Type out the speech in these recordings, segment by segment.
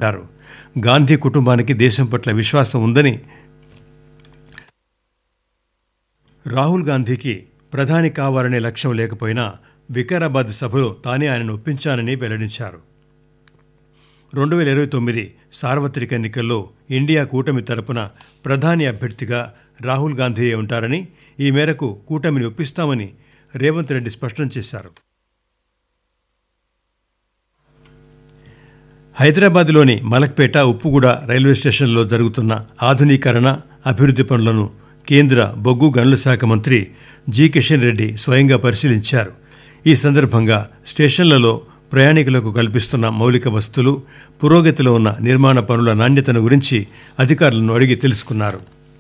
అన్నారు గాంధీ కుటుంబానికి దేశం పట్ల విశ్వాసం ఉందని రాహుల్ గాంధీకి ప్రధాని కావాలనే లక్ష్యం లేకపోయినా వికారాబాద్ సభలో తానే ఆయనను ఒప్పించానని వెల్లడించారు రెండు వేల ఇరవై తొమ్మిది సార్వత్రిక ఎన్నికల్లో ఇండియా కూటమి తరపున ప్రధాని అభ్యర్థిగా రాహుల్ గాంధీయే ఉంటారని ఈ మేరకు కూటమిని ఒప్పిస్తామని రేవంత్ రెడ్డి స్పష్టం చేశారు హైదరాబాద్లోని మలక్పేట ఉప్పుగూడ రైల్వే స్టేషన్లో జరుగుతున్న ఆధునీకరణ అభివృద్ధి పనులను కేంద్ర బొగ్గు గనుల శాఖ మంత్రి జి కిషన్ రెడ్డి స్వయంగా పరిశీలించారు ఈ సందర్భంగా స్టేషన్లలో ప్రయాణికులకు కల్పిస్తున్న మౌలిక వస్తువులు పురోగతిలో ఉన్న నిర్మాణ పనుల నాణ్యతను గురించి అధికారులను అడిగి తెలుసుకున్నారు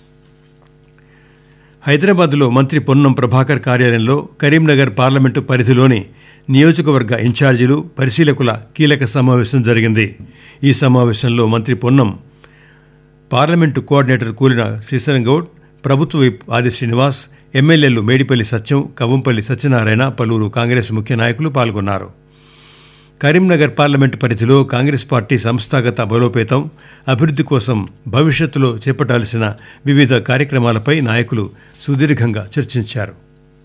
హైదరాబాద్లో మంత్రి పొన్నం ప్రభాకర్ కార్యాలయంలో కరీంనగర్ పార్లమెంటు పరిధిలోని నియోజకవర్గ ఇన్ఛార్జీలు పరిశీలకుల కీలక సమావేశం జరిగింది ఈ సమావేశంలో మంత్రి పొన్నం పార్లమెంటు కోఆర్డినేటర్ కూలిన శ్రీశరం గౌడ్ ప్రభుత్వ విప్ ఆది శ్రీనివాస్ ఎమ్మెల్యేలు మేడిపల్లి సత్యం కవంపల్లి సత్యనారాయణ పలువురు కాంగ్రెస్ ముఖ్య నాయకులు పాల్గొన్నారు కరీంనగర్ పార్లమెంటు పరిధిలో కాంగ్రెస్ పార్టీ సంస్థాగత బలోపేతం అభివృద్ధి కోసం భవిష్యత్తులో చేపట్టాల్సిన వివిధ కార్యక్రమాలపై నాయకులు సుదీర్ఘంగా చర్చించారు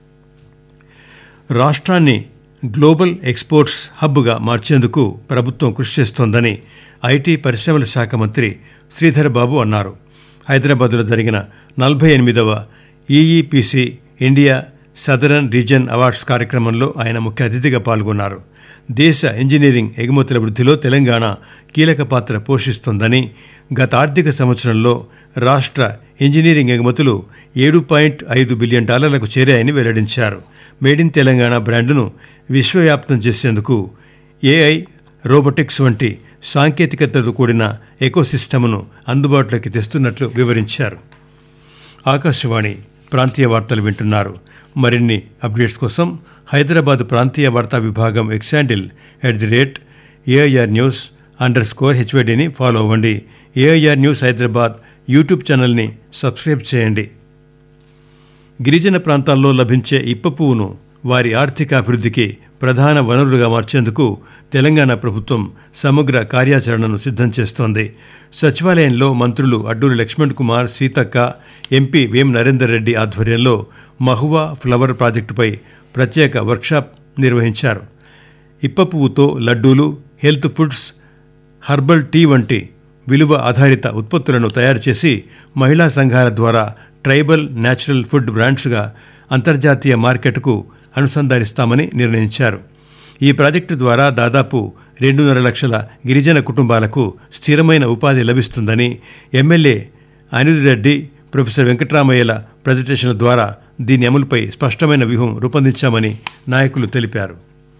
రాష్ట్రాన్ని గ్లోబల్ ఎక్స్పోర్ట్స్ హబ్గా మార్చేందుకు ప్రభుత్వం కృషి చేస్తోందని ఐటీ పరిశ్రమల శాఖ మంత్రి శ్రీధర్ బాబు అన్నారు హైదరాబాద్లో జరిగిన నలభై ఎనిమిదవ EEPC India southern region awards కార్యక్రమంలో ఆయన ముఖ్య అతిథిగా పాల్గొన్నారు దేశ ఇంజనీరింగ్ ఎగుమతుల వృద్ధిలో తెలంగాణ కీలక పాత్ర పోషిస్తోందని గత ఆర్థిక సంవత్సరంలో రాష్ట్ర ఇంజనీరింగ్ ఎగుమతులు ఏడు పాయింట్ ఐదు బిలియన్ డాలర్లకు చేరాయని వెల్లడించారు మేడ్ ఇన్ తెలంగాణ బ్రాండును విశ్వవ్యాప్తం చేసేందుకు ఏఐ రోబోటిక్స్ వంటి సాంకేతికతతో కూడిన ఎకోసిస్టమ్ను అందుబాటులోకి తెస్తున్నట్లు వివరించారు ఆకాశవాణి ప్రాంతీయ వార్తలు వింటున్నారు మరిన్ని అప్డేట్స్ కోసం హైదరాబాద్ ప్రాంతీయ వార్తా విభాగం X handle at the rate AIR news underscore హెచ్వైడిని ఫాలో అవ్వండి ఏఐఆర్ న్యూస్ హైదరాబాద్ యూట్యూబ్ ఛానల్ని సబ్స్క్రైబ్ చేయండి గిరిజన ప్రాంతాల్లో లభించే ఇప్ప పువ్వును వారి ఆర్థిక అభివృద్ధికి ప్రధాన వనరులుగా మార్చేందుకు తెలంగాణ ప్రభుత్వం సమగ్ర కార్యాచరణను సిద్ధం చేస్తోంది సచివాలయంలో మంత్రులు అడ్డూరి లక్ష్మణ్ కుమార్ సీతక్క ఎంపీ వేం నరేందర్ రెడ్డి ఆధ్వర్యంలో మహువా ఫ్లవర్ ప్రాజెక్టుపై ప్రత్యేక వర్క్షాప్ నిర్వహించారు ఇప్ప పువ్వుతో లడ్డూలు హెల్త్ ఫుడ్స్ హర్బల్ టీ వంటి విలువ ఆధారిత ఉత్పత్తులను తయారు చేసి మహిళా సంఘాల ద్వారా ట్రైబల్ న్యాచురల్ ఫుడ్ బ్రాండ్స్గా అంతర్జాతీయ మార్కెట్కు అనుసంధానిస్తామని నిర్ణయించారు ఈ ప్రాజెక్టు ద్వారా దాదాపు రెండున్నర లక్షల గిరిజన కుటుంబాలకు స్థిరమైన ఉపాధి లభిస్తుందని ఎమ్మెల్యే అనిల్ రెడ్డి ప్రొఫెసర్ వెంకట్రామయ్యల ప్రజెంటేషన్ల ద్వారా దీని అమలుపై స్పష్టమైన వ్యూహం రూపొందించామని నాయకులు తెలిపారు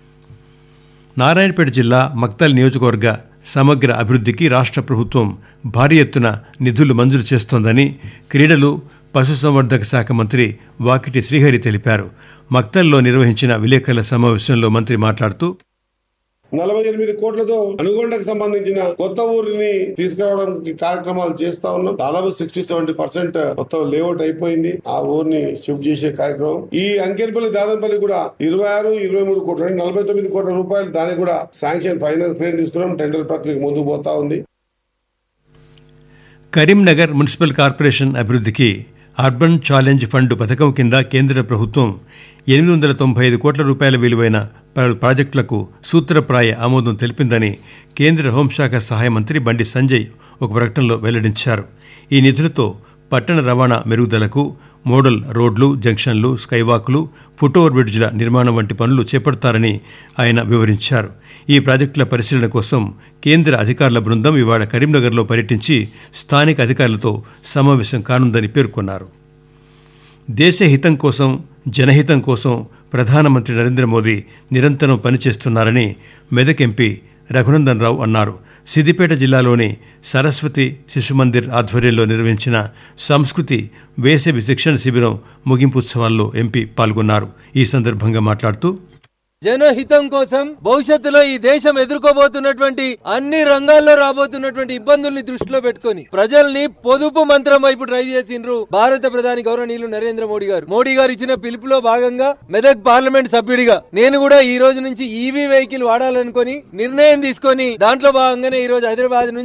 నారాయణపేట జిల్లా మక్తల్ నియోజకవర్గ సమగ్ర అభివృద్ధికి రాష్ట్ర ప్రభుత్వం భారీ ఎత్తున నిధులు మంజూరు చేస్తోందని క్రీడలు పశుసంవర్ధక శాఖ మంత్రి వాకిటి శ్రీహరి తెలిపారు మక్తల్లో నిర్వహించిన విలేకరుల సమావేశంలో మంత్రి మాట్లాడుతూ నలభై ఎనిమిది కోట్లతో అనుగొండకు సంబంధించిన కొత్త ఊరిని తీసుకురావడానికి కార్యక్రమాలు చేస్తా ఉన్నాం దాదాపు సిక్స్టీ సెవెంటీ పర్సెంట్ మొత్తం లేఅవుట్ అయిపోయింది ఆ ఊరిని షిఫ్ట్ చేసే కార్యక్రమం ఈ అంకెల్పల్లి దాదంపల్లి కూడా ఇరవై ఆరు ఇరవై మూడు కోట్ల నలభై తొమ్మిది కోట్ల రూపాయలు దానికి కూడా శాంక్షన్ ఫైనాన్స్ క్లియర్ తీసుకున్నాం టెండర్ ప్రక్రియ ముందుకు పోతా ఉంది కరీంనగర్ మున్సిపల్ కార్పొరేషన్ అభివృద్ధికి అర్బన్ ఛాలెంజ్ ఫండ్ పథకం కింద కేంద్ర ప్రభుత్వం ఎనిమిది వందల తొంభై ఐదు కోట్ల రూపాయల విలువైన పలు ప్రాజెక్టులకు సూత్రప్రాయ ఆమోదం తెలిపిందని కేంద్ర హోంశాఖ సహాయ మంత్రి బండి సంజయ్ ఒక ప్రకటనలో వెల్లడించారు ఈ నిధులతో పట్టణ రవాణా మెరుగుదలకు మోడల్ రోడ్లు జంక్షన్లు స్కైవాక్లు ఫుట్ఓవర్ బ్రిడ్జ్ల నిర్మాణం వంటి పనులు చేపడతారని ఆయన వివరించారు ఈ ప్రాజెక్టుల పరిశీలన కోసం కేంద్ర అధికారుల బృందం ఇవాళ కరీంనగర్లో పర్యటించి స్థానిక అధికారులతో సమావేశం కానుందని పేర్కొన్నారు దేశ హితం కోసం జనహితం కోసం ప్రధానమంత్రి నరేంద్ర మోదీ నిరంతరం పనిచేస్తున్నారని మెదక్ ఎంపీ రఘునందన్ రావు అన్నారు సిద్దిపేట జిల్లాలోని సరస్వతి శిశుమందిర్ ఆధ్వర్యంలో నిర్వహించిన సంస్కృతి వేసవి శిక్షణ శిబిరం ముగింపు ఉత్సవాల్లో ఎంపీ పాల్గొన్నారు ఈ సందర్భంగా మాట్లాడుతూ జనహితం కోసం భవిష్యత్తులో ఈ దేశం ఎదుర్కోబోతున్నటువంటి అన్ని రంగాల్లో రాబోతున్నటువంటి ఇబ్బందుల్ని దృష్టిలో పెట్టుకొని ప్రజల్ని పొదుపు మంత్రం వైపు డ్రైవ్ చేసిండ్రు భారత ప్రధాని గౌరవనీయులు నరేంద్ర మోడీ గారు మోడీ గారు ఇచ్చిన పిలుపులో భాగంగా మెదక్ పార్లమెంట్ సభ్యుడిగా నేను కూడా ఈ రోజు నుంచి ఈవీ వెహికల్ వాడాలనుకొని నిర్ణయం తీసుకొని దాంట్లో భాగంగానే ఈ రోజు హైదరాబాద్ నుంచి